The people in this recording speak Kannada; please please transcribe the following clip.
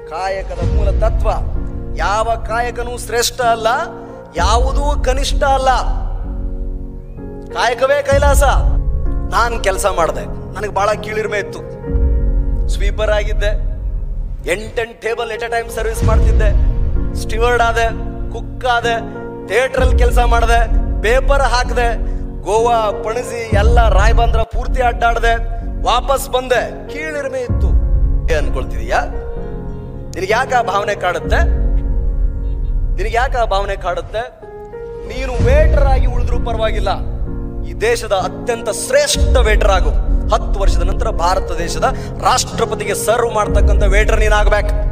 ಕಾಯಕದ ಮೂಲ ತತ್ವ ಯಾವ ಕಾಯಕನೂ ಶ್ರೇಷ್ಠ ಅಲ್ಲ ಯಾವುದೂ ಕನಿಷ್ಠ ಅಲ್ಲ ಕಾಯಕವೇ ಕೈಲಾಸ ನಾನು ಕೆಲಸ ಮಾಡಿದೆ ನನಗೆ ಬಹಳ ಕೀಳಿರ್ಮೆ ಇತ್ತು ಸ್ವೀಪರ್ ಆಗಿದ್ದೆ ಎಂಟೆಂಟು table at a time service ಮಾಡ್ತಿದ್ದೆ ಸ್ಟಿವರ್ಡ್ ಆದೆ ಕುಕ್ ಆದೆ ಥಿಯೇಟ್ರಲ್ಲಿ ಕೆಲಸ ಮಾಡಿದೆ ಪೇಪರ್ ಹಾಕಿದೆ ಗೋವಾ ಪಣಜಿ ಎಲ್ಲ ರಾಯಬಂದ್ರ ಪೂರ್ತಿ ಅಡ್ಡಾಡ್ದೆ ವಾಪಸ್ ಬಂದೆ ಕೀಳಿರ್ಮೆ ಇತ್ತು ಏ ಅನ್ಕೊಳ್ತಿದೀಯಾ ನಿನಗೆ ಯಾಕೆ ಆ ಭಾವನೆ ಕಾಡುತ್ತೆ ನಿನಗೆ ಯಾಕೆ ಆ ಭಾವನೆ ಕಾಡುತ್ತೆ ನೀನು ವೇಟರ್ ಆಗಿ ಉಳಿದ್ರೂ ಪರವಾಗಿಲ್ಲ ಈ ದೇಶದ ಅತ್ಯಂತ ಶ್ರೇಷ್ಠ ವೇಟರ್ ಆಗು ಹತ್ತು ವರ್ಷದ ನಂತರ ಭಾರತ ದೇಶದ ರಾಷ್ಟ್ರಪತಿಗೆ ಸರ್ವ್ ಮಾಡ್ತಕ್ಕಂಥ ವೇಟರ್ ನೀನಾಗಬೇಕು